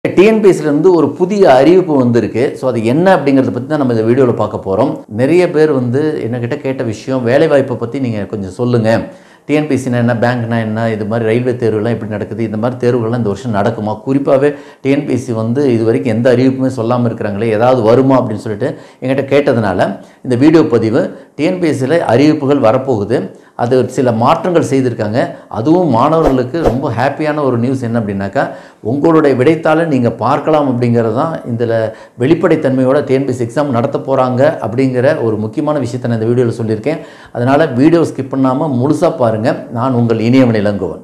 டிஎன்பிஎஸ்சிலேருந்து ஒரு புதிய அறிவிப்பு வந்திருக்கு ஸோ அது என்ன அப்படிங்கிறத பற்றி தான் நம்ம இந்த வீடியோவில் பார்க்க போகிறோம் நிறைய பேர் வந்து என்கிட்ட கேட்ட விஷயம் வேலைவாய்ப்பை பற்றி நீங்கள் கொஞ்சம் சொல்லுங்கள் டிஎன்பிஎஸ்சினா என்ன பேங்க்னா என்ன இது மாதிரி ரயில்வே தேர்வுலாம் எப்படி நடக்குது இந்த மாதிரி தேர்வுகள்லாம் இந்த வருஷம் நடக்குமா குறிப்பாகவே டிஎன்பிஎஸ்சி வந்து இது வரைக்கும் எந்த அறிவிப்புமே சொல்லாமல் இருக்கிறாங்களே ஏதாவது வருமா அப்படின்னு சொல்லிட்டு என்கிட்ட கேட்டதுனால இந்த வீடியோ பதிவு டிஎன்பிஎஸ்சியில் அறிவிப்புகள் வரப்போகுது அது சில மாற்றங்கள் செய்திருக்காங்க அதுவும் மாணவர்களுக்கு ரொம்ப ஹாப்பியான ஒரு நியூஸ் என்ன அப்படின்னாக்கா உங்களுடைய விடைத்தாளை நீங்கள் பார்க்கலாம் அப்படிங்கிறது தான் இதில் வெளிப்படைத்தன்மையோட டிஎன்பிஎஸ்சி எக்ஸாம் நடத்த போகிறாங்க அப்படிங்கிற ஒரு முக்கியமான விஷயத்தை நான் இந்த வீடியோவில் சொல்லியிருக்கேன் அதனால் வீடியோ ஸ்கிப் பண்ணாமல் முழுசாக பாருங்கள் நான் உங்கள் இனியவன் இளங்கோவன்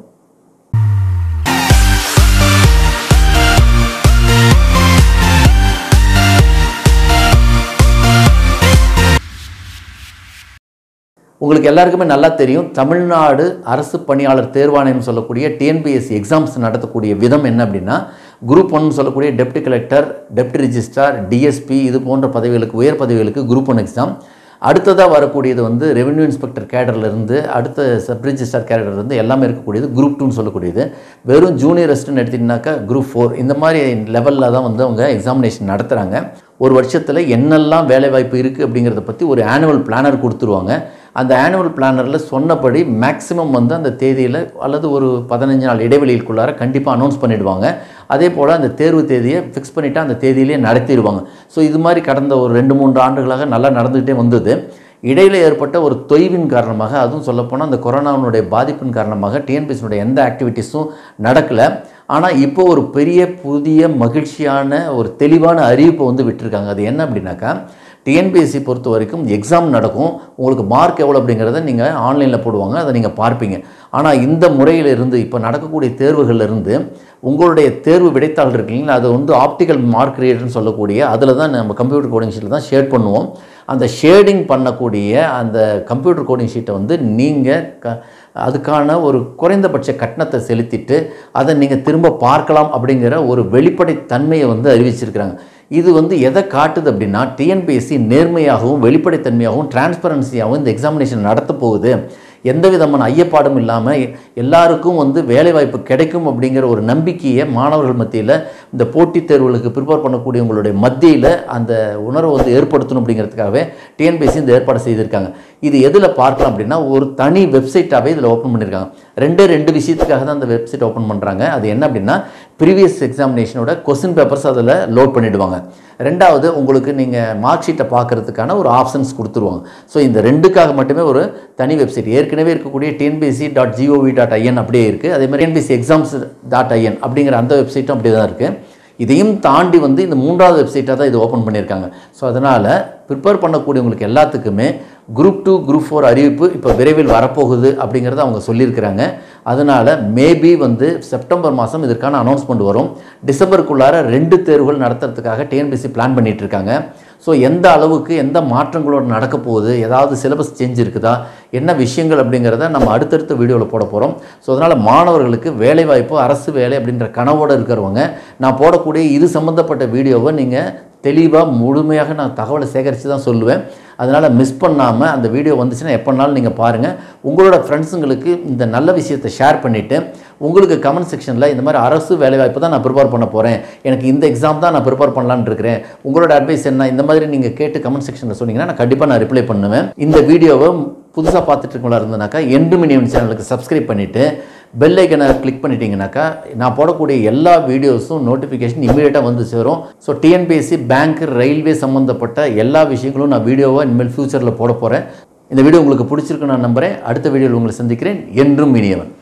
உங்களுக்கு எல்லாருக்குமே நல்லா தெரியும் தமிழ்நாடு அரசு பணியாளர் தேர்வாணையம் சொல்லக்கூடிய டிஎன்பிஎஸ்சி எக்ஸாம்ஸ் நடத்தக்கூடிய விதம் என்ன அப்படின்னா குரூப் ஒன் சொல்லக்கூடிய deputy collector deputy registrar DSP இது போன்ற பதவிகளுக்கு உயர் பதவிகளுக்கு குரூப் ஒன் எக்ஸாம் அடுத்ததாக வரக்கூடியது வந்து ரெவென்யூ இன்ஸ்பெக்டர் கேடர்லேருந்து அடுத்த சப் ரிஜிஸ்டார் கேடர்லேருந்து எல்லாமே இருக்கக்கூடியது குரூப் டூன்னு சொல்லக்கூடியது வெறும் ஜூனியர் அசிஸ்டன்ட் எடுத்திங்கனாக்கா குரூப் ஃபோர் இந்த மாதிரி லெவலில் தான் வந்து அவங்க எக்ஸாமினேஷன் நடத்துகிறாங்க ஒரு வருஷத்தில் என்னெல்லாம் வேலைவாய்ப்பு இருக்குது அப்படிங்கிறத பற்றி ஒரு ஆனுவல் பிளானர் கொடுத்துருவாங்க அந்த ஆனுவல் பிளானரில் சொன்னபடி மேக்ஸிமம் வந்து அந்த தேதியில் அல்லது ஒரு பதினஞ்சு நாள் இடைவெளிக்குள்ளார கண்டிப்பாக அனௌன்ஸ் பண்ணிடுவாங்க அதே போல் அந்த தேர்வு தேதியை ஃபிக்ஸ் பண்ணிவிட்டு அந்த தேதியிலே நடத்திடுவாங்க ஸோ இது மாதிரி கடந்த ஒரு ரெண்டு மூன்று ஆண்டுகளாக நல்லா நடந்துகிட்டே வந்தது இடையில் ஏற்பட்ட ஒரு தொய்வின் காரணமாக அதுவும் சொல்லப்போனால் அந்த கொரோனாவினுடைய பாதிப்பின் காரணமாக டிஎன்பிஎஸ்னுடைய எந்த ஆக்டிவிட்டீஸும் நடக்கலை ஆனால் இப்போ ஒரு பெரிய புதிய மகிழ்ச்சியான ஒரு தெளிவான அறிவிப்பை வந்து விட்டுருக்காங்க அது என்ன அப்படின்னாக்கா டிஎன்பிஎஸ்சி பொறுத்த வரைக்கும் எக்ஸாம் நடக்கும் உங்களுக்கு மார்க் எவ்வளோ அப்படிங்கிறத நீங்கள் ஆன்லைனில் போடுவாங்க அதை நீங்கள் பார்ப்பீங்க ஆனால் இந்த முறையிலிருந்து இப்போ நடக்கக்கூடிய தேர்வுகளிலிருந்து உங்களுடைய தேர்வு விடைத்தாள் இருக்கு இல்லைங்களா அது வந்து ஆப்டிக்கல் மார்க் ரீடர்னு சொல்லக்கூடிய அதில் தான் நம்ம கம்ப்யூட்டர் கோடிங் ஷீட்டில் தான் ஷேட் பண்ணுவோம் அந்த ஷேடிங் பண்ணக்கூடிய அந்த கம்ப்யூட்டர் கோடிங் ஷீட்டை வந்து நீங்கள் க அதுக்கான ஒரு குறைந்தபட்ச கட்டணத்தை செலுத்திட்டு அதை நீங்கள் திரும்ப பார்க்கலாம் அப்படிங்கிற ஒரு வெளிப்படைத்தன்மையை வந்து அறிவிச்சிருக்கிறாங்க இது வந்து எதை காட்டுது அப்படின்னா டிஎன்பிஎஸ்சி நேர்மையாகவும் வெளிப்படைத்தன்மையாகவும் டிரான்ஸ்பரன்சியாகவும் இந்த எக்ஸாமினேஷன் நடத்த போகுது எந்த விதமான ஐயப்பாடும் இல்லாமல் எல்லாருக்கும் வந்து வேலைவாய்ப்பு கிடைக்கும் அப்படிங்கிற ஒரு நம்பிக்கையை மாணவர்கள் மத்தியில் இந்த போட்டித் தேர்வுகளுக்கு ப்ரிப்பேர் பண்ணக்கூடியவங்களுடைய மத்தியில் அந்த உணர்வை வந்து ஏற்படுத்தணும் அப்படிங்கிறதுக்காகவே டிஎன்பிஎஸ்சி இந்த ஏற்பாடு செய்திருக்காங்க இது எதில் பார்க்கலாம் அப்படின்னா ஒரு தனி வெப்சைட்டாகவே இதில் ஓப்பன் பண்ணியிருக்காங்க ரெண்டே ரெண்டு விஷயத்துக்காக தான் அந்த வெப்சைட் ஓப்பன் பண்ணுறாங்க அது என்ன அப்படின்னா ப்ரீவியஸ் எக்ஸாமினேஷனோட கொஸ்டின் பேப்பர்ஸ் அதில் லோட் பண்ணிவிடுவாங்க ரெண்டாவது உங்களுக்கு நீங்கள் மார்க் ஷீட்டை பார்க்குறதுக்கான ஒரு ஆப்ஷன்ஸ் கொடுத்துருவாங்க ஸோ இந்த ரெண்டுக்காக மட்டுமே ஒரு தனி வெப்சைட் ஏற்கனவே இருக்கக்கூடிய TNPSC dot GOV dot IN அப்படியே இருக்குது அதே மாதிரி டிஎன்பிஎஸ்சி எக்ஸாம்ஸ் டாட் ஐஎன் அப்படிங்கிற அந்த வெப்சைட்டும் அப்படியே தான் இருக்குது இதையும் தாண்டி வந்து இந்த மூன்றாவது வெப்சைட்டாக தான் இது ஓப்பன் பண்ணியிருக்காங்க ஸோ அதனால் ப்ரிப்பேர் பண்ணக்கூடியவங்களுக்கு எல்லாத்துக்குமே குரூப் டூ குரூப் ஃபோர் அறிவிப்பு இப்போ விரைவில் வரப்போகுது அப்படிங்கிறத அவங்க சொல்லியிருக்கிறாங்க அதனால் மேபி வந்து செப்டம்பர் மாதம் இதற்கான அனௌன்ஸ்மெண்ட் வரும் டிசம்பருக்குள்ளார ரெண்டு தேர்வுகள் நடத்துறதுக்காக டிஎன்பிசி பிளான் பண்ணிட்டு இருக்காங்க ஸோ எந்த அளவுக்கு எந்த மாற்றங்களோடு நடக்க போகுது ஏதாவது சிலபஸ் சேஞ்ச் இருக்குதா என்ன விஷயங்கள் அப்படிங்கிறத நம்ம அடுத்தடுத்த வீடியோவில் போட போகிறோம் ஸோ அதனால் மாணவர்களுக்கு வேலைவாய்ப்பு அரசு வேலை அப்படின்ற கனவோடு இருக்கிறவங்க நான் போடக்கூடிய இது சம்மந்தப்பட்ட வீடியோவை நீங்கள் தெளிவாக முழுமையாக நான் தகவலை சேகரித்து தான் சொல்லுவேன் அதனால் மிஸ் பண்ணாமல் அந்த வீடியோ வந்துச்சுன்னா எப்போனாலும் நீங்கள் பாருங்கள் உங்களோட ஃப்ரெண்ட்ஸுங்களுக்கு இந்த நல்ல விஷயத்தை ஷேர் பண்ணிவிட்டு உங்களுக்கு கமெண்ட் செக்ஷனில் இந்த மாதிரி அரசு வேலைவாய்ப்பு தான் நான் ப்ரிப்பேர் பண்ண போகிறேன் எனக்கு இந்த எக்ஸாம் தான் நான் ப்ரிப்பேர் பண்ணலான்னு இருக்கிறேன் உங்களோட அட்வைஸ் என்ன இந்த மாதிரி நீங்கள் கேட்டு கமெண்ட் செக்ஷனில் சொன்னீங்கன்னா நான் கண்டிப்பாக நான் ரிப்ளை பண்ணுவேன் இந்த வீடியோவை புதுசாக பார்த்துட்டு இருக்கவங்களா இருந்தனாக்கா எண்டு மினியம் சேனலுக்கு சப்ஸ்கிரைப் பண்ணிவிட்டு பெல் ஐக்கனை கிளிக் பண்ணிட்டீங்கனாக்கா நான் போடக்கூடிய எல்லா வீடியோஸும் நோட்டிஃபிகேஷன் இமீடியட்டாக வந்து சேரும் ஸோ டிஎன்பிஎஸ்சி பேங்க் ரயில்வே சம்மந்தப்பட்ட எல்லா விஷயங்களும் நான் வீடியோவை இனிமேல் ஃப்யூச்சரில் போட போகிறேன் இந்த வீடியோ உங்களுக்கு பிடிச்சிருக்கு நான் நம்புகிறேன் அடுத்த வீடியோவில் உங்களை சந்திக்கிறேன் என்றும் இனியவன்